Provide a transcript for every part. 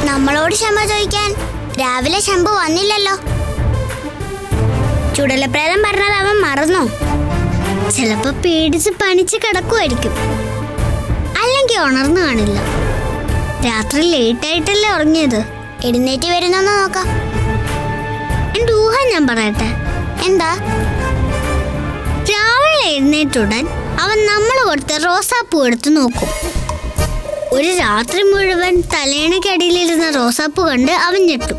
നമ്മളോട് ക്ഷമ ചോദിക്കാൻ രാവിലെ ശംഭു വന്നില്ലല്ലോ ചുടലപ്രേതം പറഞ്ഞത് അവൻ മറന്നോ ചിലപ്പോ പേടിച്ച് പണിച്ച് കിടക്കുമായിരിക്കും അല്ലെങ്കിൽ ഉണർന്നു കാണില്ല രാത്രി ലേറ്റ് ആയിട്ടല്ലേ ഉറങ്ങിയത് എഴുന്നേറ്റ് വരുന്നോന്ന് നോക്കാം എന്റെ ഊഹം ഞാൻ പറയട്ടെ എന്താ രാവിലെ എഴുന്നേറ്റുടൻ അവൻ നമ്മൾ കൊടുത്ത റോസാപ്പൂ എടുത്ത് നോക്കും ഒരു രാത്രി മുഴുവൻ തലേണയ്ക്കടിയിലിരുന്ന റോസാപ്പൂ കണ്ട് അവൻ ഞെട്ടും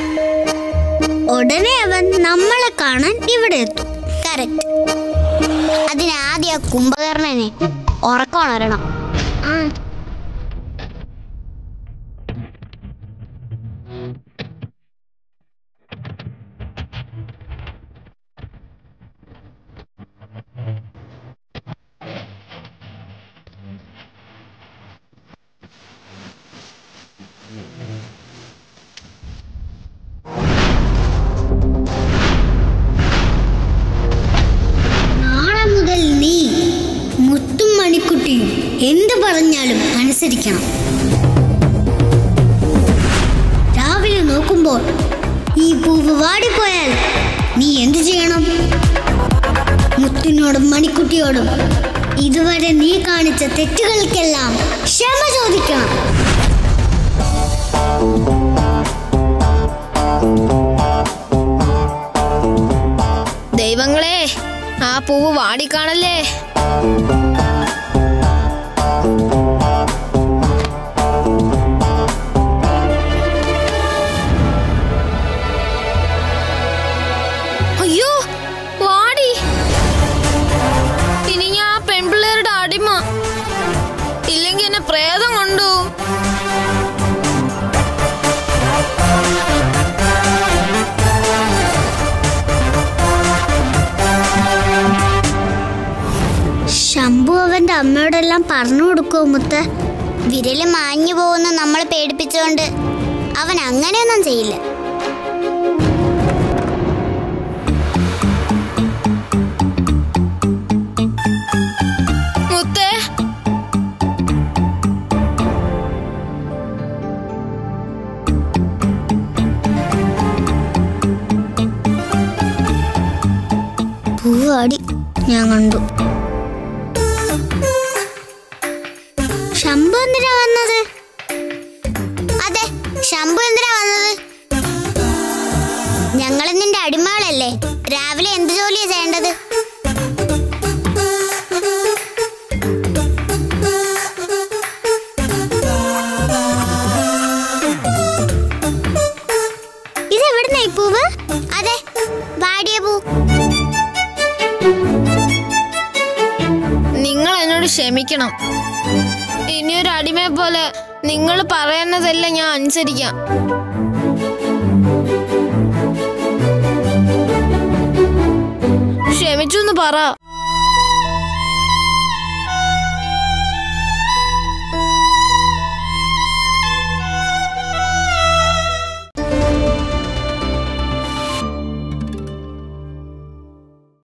ഉടനെ അവൻ നമ്മളെ കാണാൻ ഇവിടെ എത്തും കറക്റ്റ് അതിനാദ്യം ആ കുംഭകർണനെ ഉറക്കം ഉണരണം ആ നാളെ മുതൽ നീ മുത്തും മണിക്കുട്ടിയും എന്ത് പറഞ്ഞാലും അനുസരിക്കണം രാവിലെ നോക്കുമ്പോൾ ഈ പൂവ് വാടിപ്പോയാൽ നീ എന്തു ചെയ്യണം മുത്തിനോടും മണിക്കുട്ടിയോടും ഇതുവരെ നീ കാണിച്ച തെറ്റുകൾക്കെല്ലാം ക്ഷമ ചോദിക്കണം ദൈവങ്ങളെ ആ പൂവ് വാടിക്കാണല്ലേ അയ്യോ വാടി ഇനി ഞാൻ ആ പെൺപിള്ളേരുടെ അടിമ ഇല്ലെങ്കി എന്നെ പ്രേതം കൊണ്ടു ശംഭു അവന്റെ അമ്മയോടെല്ലാം പറഞ്ഞു കൊടുക്കുമോ മുത്ത് വിരല് മാഞ്ഞു പോകുന്ന നമ്മളെ പേടിപ്പിച്ചുകൊണ്ട് അവൻ അങ്ങനെയൊന്നും ചെയ്യില്ല മുത്തേ പൂവാടി ഞാൻ കണ്ടു ശംഭു എന്തിനാ വന്നത് അതെ ശംഭു എന്തിനാ വന്നത് ഞങ്ങൾ നിന്റെ അടിമകളല്ലേ രാവിലെ എന്ത് ജോലിയാ ചെയ്യേണ്ടത് ഇത് എവിടുന്നായി പൂവ് അതെ വാടിയ പൂ നിങ്ങൾ എന്നോട് ക്ഷമിക്കണം ഇനിയൊരു അടിമയെ പോലെ നിങ്ങൾ പറയുന്നതെല്ലാം ഞാൻ അനുസരിക്കാം ക്ഷമിച്ചു എന്ന് പറ